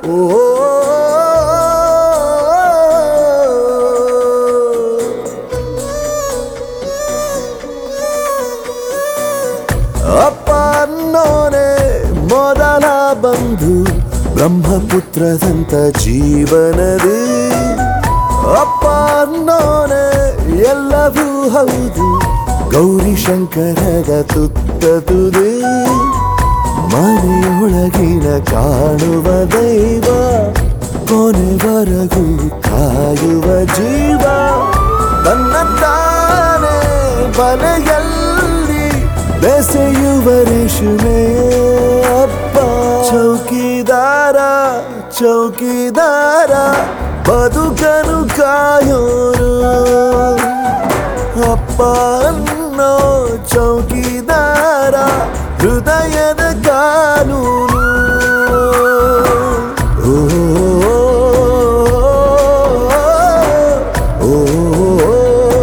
ಅಪ್ಪ ಅನ್ನೋನೆ ಮೊದಲ ಬಂಧು ಬ್ರಹ್ಮಪುತ್ರದಂತ ಜೀವನದು ಅಪ್ಪ ಅನ್ನೋನೆ ಎಲ್ಲವೂ ಹೌದು ಗೌರಿ ಶಂಕರದ ತುತ್ತದುದು ಮನೆಯೊಳಗಿನ ಕಾಣುವ ದೈವ ಕೊನೆವರೆಗೂ ಕಾಯುವ ಜೀವ ತನ್ನ ತಾನೇ ಬಲೆಯಲ್ಲಿ ಬೆಸೆಯುವ ರೇಷ್ಮೆ ಅಪ್ಪ ಚೌಕಿದಾರ ಚೌಕಿದಾರ ಬದುಕನು ಕಾಯೋರು ಅಪ್ಪ ಅನ್ನೋ ಚೌಕಿದಾರ ಹೃದಯದ ಕಾನೂನು ಓ, ಓ, ಓ,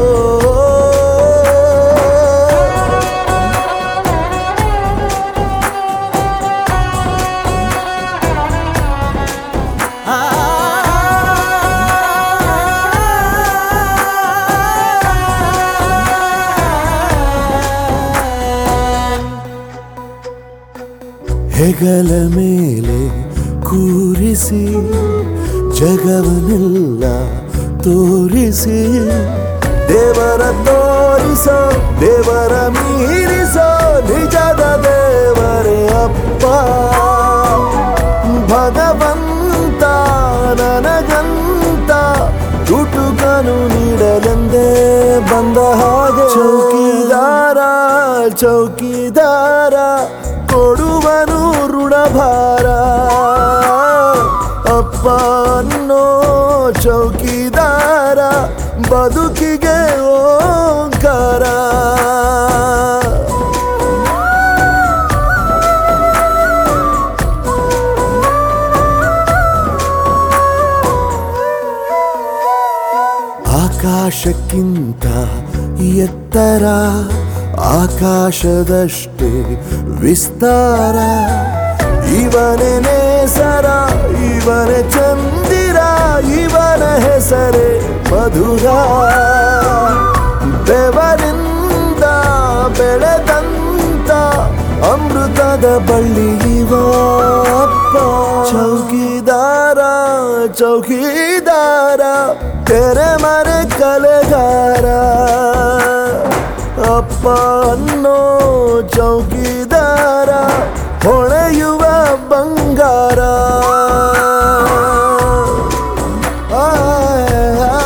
ಹೆಗಲ ಮೇಲೆ ಕೂರಿಸಿ ಜಗವನ್ನೆಲ್ಲ ತೋರಿಸಿ ದೇವರ ತೋರಿಸೋ ದೇವರ ಮೀರಿಸೋ ನಿಜದ ದೇವರೇ ಅಪ್ಪ ಭಗವಂತ ನನಗಂತ ತುಟುಕನು ನೀಡಲೆಂದೇ ಬಂದ ಹಾಗೆ ಚೌಕಿದಾರ ಚೌಕಿದಾರ ಕೊಡುವನು ಋಣಭಾರ ಅಪ್ಪ ಅನ್ನೋ ಚೌಕಿದಾರ ಬದುಕಿಗೆ ಓಂಕಾರ ಆಕಾಶಕ್ಕಿಂತ ಎತ್ತರ ಆಕಾಶದಷ್ಟೇ ವಿಸ್ತಾರ ಇವನೇ ನೇಸರ ಇವನೇ ಚಂದಿರ ಇವನ ಹೆಸರೇ ಮಧುರ ಬೆವರಿಂದ ಬೆಳೆದಂತ ಅಮೃತದ ಬಳ್ಳಿ ಇವ ಅಪ್ಪ ಚೌಕಿದಾರ ಚೌಕಿದಾರ ತೆರೆ ಮರೆ ಕಲೆಗಾರ ಅಪ್ಪ ಅನ್ನೋ ಚೌಕಿದಾರ ಹೊಳೆಯುವ ಬಂಗಾರ ಆ, ಆ,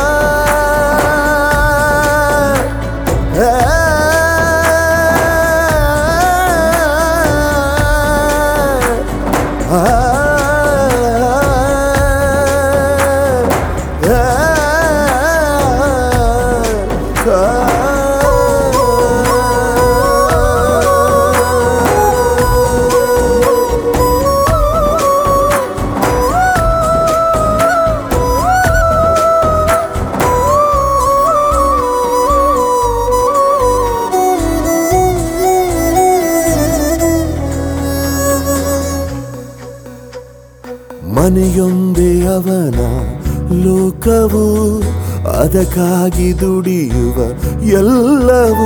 ಮನೆಯೊಂದೇ ಅವನ ಲೋಕವು ಅದಕ್ಕಾಗಿ ದುಡಿಯುವ ಎಲ್ಲವೂ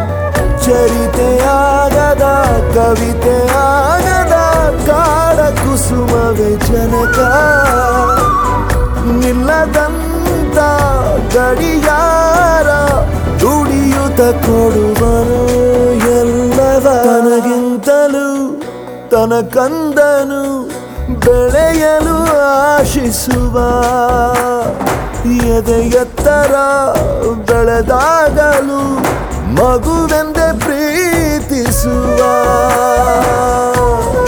ಚರಿತೆಯಾಗದ ಕವಿತೆಯಾಗದ ಕಾಡ ಕುಸುಮವೇ ಜನಕ ನಿಲ್ಲದಂತ ಗಡಿಯಾರ ದುಡಿಯುತ್ತ ಕೊಡುವನು ಎಲ್ಲವ ತನಗಿಂತಲೂ ತನ ಕಂದನು ಬೆಳೆಯಲು ಆಶಿಸುವ ಎದೆ ಎತ್ತರ ಬೆಳೆದಾಗಲು ಮಗುವೆಂದೆ ಪ್ರೀತಿಸುವ